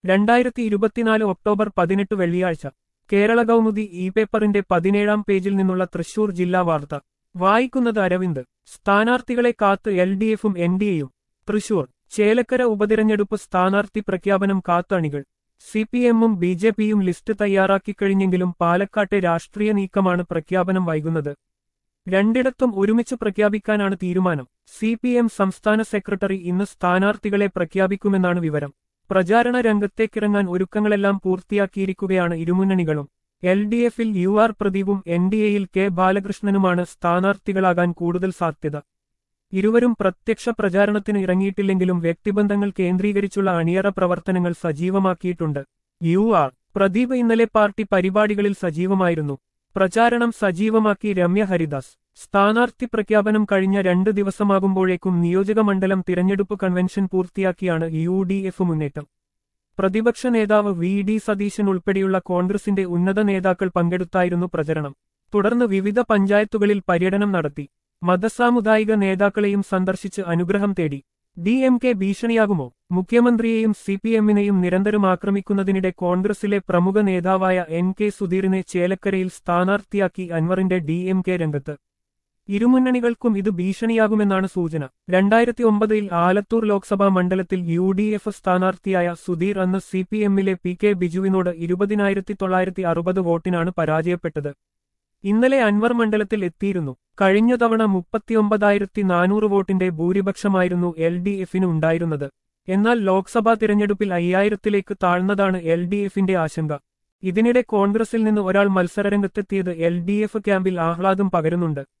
രണ്ടായിരത്തി ഇരുപത്തിനാല് ഒക്ടോബർ പതിനെട്ട് വെള്ളിയാഴ്ച കേരള കൗമുദി ഇ പേപ്പറിന്റെ പതിനേഴാം പേജിൽ നിന്നുള്ള തൃശൂർ ജില്ലാ വാർത്ത വായിക്കുന്നത് അരവിന്ദ് സ്ഥാനാർത്ഥികളെ കാത്ത് എൽ ഡി എഫും എൻ ഡി എയും തൃശൂർ ചേലക്കര ഉപതിരഞ്ഞെടുപ്പ് സ്ഥാനാർത്ഥി പ്രഖ്യാപനം കാത്തണികൾ സി പി എമ്മും ബി ജെ പിയും ലിസ്റ്റ് തയ്യാറാക്കിക്കഴിഞ്ഞെങ്കിലും പാലക്കാട്ടെ രാഷ്ട്രീയ നീക്കമാണ് പ്രഖ്യാപനം വൈകുന്നത് രണ്ടിടത്തും ഒരുമിച്ച് പ്രഖ്യാപിക്കാനാണ് തീരുമാനം സി പി എം സംസ്ഥാന സെക്രട്ടറി ഇന്ന് സ്ഥാനാർത്ഥികളെ പ്രഖ്യാപിക്കുമെന്നാണ് വിവരം പ്രചാരണ രംഗത്തേക്കിറങ്ങാൻ ഒരുക്കങ്ങളെല്ലാം പൂർത്തിയാക്കിയിരിക്കുകയാണ് ഇരുമുന്നണികളും എൽ ഡി എഫിൽ യു ആർ പ്രദീപും എൻ ഡി എയിൽ കെ ബാലകൃഷ്ണനുമാണ് സ്ഥാനാർത്ഥികളാകാൻ കൂടുതൽ സാധ്യത ഇരുവരും പ്രത്യക്ഷ പ്രചാരണത്തിന് ഇറങ്ങിയിട്ടില്ലെങ്കിലും വ്യക്തിബന്ധങ്ങൾ കേന്ദ്രീകരിച്ചുള്ള അണിയറ പ്രവർത്തനങ്ങൾ സജീവമാക്കിയിട്ടുണ്ട് യു ആർ പ്രദീപ് ഇന്നലെ പാർട്ടി പരിപാടികളിൽ സജീവമായിരുന്നു പ്രചാരണം സജീവമാക്കി രമ്യ ഹരിദാസ് സ്ഥാനാർത്ഥി പ്രഖ്യാപനം കഴിഞ്ഞ രണ്ട് ദിവസമാകുമ്പോഴേക്കും നിയോജകമണ്ഡലം തിരഞ്ഞെടുപ്പ് കൺവെൻഷൻ പൂർത്തിയാക്കിയാണ് യു ഡി എഫ് മുന്നേറ്റം പ്രതിപക്ഷ നേതാവ് വി ഡി സതീശൻ ഉൾപ്പെടെയുള്ള കോൺഗ്രസിന്റെ ഉന്നത നേതാക്കൾ പങ്കെടുത്തായിരുന്നു പ്രചരണം തുടർന്ന് വിവിധ പഞ്ചായത്തുകളിൽ പര്യടനം നടത്തി മതസാമുദായിക നേതാക്കളെയും സന്ദർശിച്ച് അനുഗ്രഹം തേടി ഡി എം കെ ഭീഷണിയാകുമോ മുഖ്യമന്ത്രിയെയും സി പി എമ്മിനെയും നിരന്തരം ആക്രമിക്കുന്നതിനിടെ കോൺഗ്രസിലെ പ്രമുഖ നേതാവായ എൻ കെ സുധീറിനെ ചേലക്കരയിൽ സ്ഥാനാർത്ഥിയാക്കി അൻവറിന്റെ ഡി എം കെ രംഗത്ത് ഇരുമുന്നണികൾക്കും ഇത് ഭീഷണിയാകുമെന്നാണ് സൂചന രണ്ടായിരത്തി ഒമ്പതിൽ ആലത്തൂർ ലോക്സഭാ മണ്ഡലത്തിൽ യു ഡി എഫ് സ്ഥാനാർത്ഥിയായ സുധീർ അന്ന് സി പി എമ്മിലെ പി കെ ബിജുവിനോട് ഇരുപതിനായിരത്തി തൊള്ളായിരത്തി അറുപത് വോട്ടിനാണ് പരാജയപ്പെട്ടത് ഇന്നലെ അൻവർ മണ്ഡലത്തിൽ എത്തിയിരുന്നു കഴിഞ്ഞ തവണ മുപ്പത്തിയൊമ്പതായിരത്തി നാനൂറ് വോട്ടിന്റെ ഭൂരിപക്ഷമായിരുന്നു എൽ ഡി എഫിന് ഉണ്ടായിരുന്നത് എന്നാൽ ലോക്സഭാ തിരഞ്ഞെടുപ്പിൽ അയ്യായിരത്തിലേക്ക് താഴ്ന്നതാണ് എൽ ഡി എഫിന്റെ ആശങ്ക ഇതിനിടെ കോൺഗ്രസിൽ നിന്ന് ഒരാൾ മത്സരരംഗത്തെത്തിയത് എൽ ഡി എഫ് ക്യാമ്പിൽ ആഹ്ലാദം പകരുന്നുണ്ട്